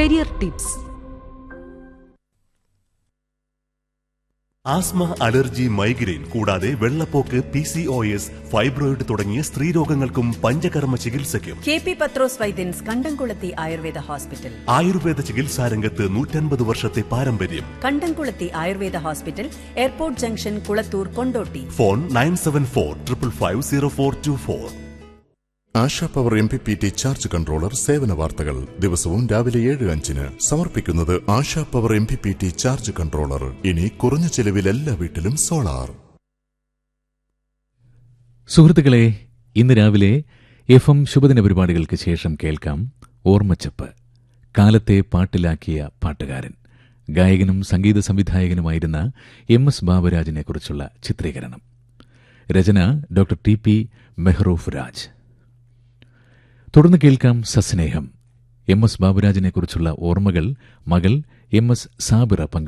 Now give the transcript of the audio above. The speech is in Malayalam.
career tips asthma allergy migraine കൂടാതെ വെള്ളപ്പോക്ക് P C O S fibroid തുടങ്ങിയ സ്ത്രീരോഗങ്ങൾക്കും പഞ്ചകർമ്മ ചികിത്സയ്ക്കും കെ പി പത്രോസ് വൈദ്യൻസ് കണ്ടംകുളത്തി ആയുർവേദ ഹോസ്പിറ്റൽ ആയുർവേദ ചികിത്സാരംഗത്ത് നൂറ്റൻപത് വർഷത്തെ പാരമ്പര്യം Kandamkulathi Ayurveda hospital airport junction Kulathur Kondotty phone nine seven four triple five zero four two four Asha power M P P T charge controller സേവന വാർത്തകൾ ദിവസവും രാവിലെ ഏഴ് അഞ്ചിന് സമർപ്പിക്കുന്നത് Asha power M P P T charge controller ഇനി കുറഞ്ഞ ചെലവിൽ എല്ലാ വീട്ടിലും സോളാർ സുഹൃത്തുക്കളെ ഇന്ന് രാവിലെ എഫ് എം ശുഭദിന പരിപാടികൾക്ക് ശേഷം കേൾക്കാം ഓർമ്മച്ചപ്പ് കാലത്തെ പാട്ടിലാക്കിയ പാട്ടുകാരൻ ഗായകനും സംഗീത സംവിധായകനുമായിരുന്ന എം എസ് ബാബുരാജിനെക്കുറിച്ചുള്ള ചിത്രീകരണം രചന doctor T P Mehroof Raj തുടർന്ന് കേൾക്കാം സസ്നേഹം എം എസ് ബാബുരാജിനെക്കുറിച്ചുള്ള ഓർമ്മകൾ മകൾ എം എസ് സാബിറ പങ്കു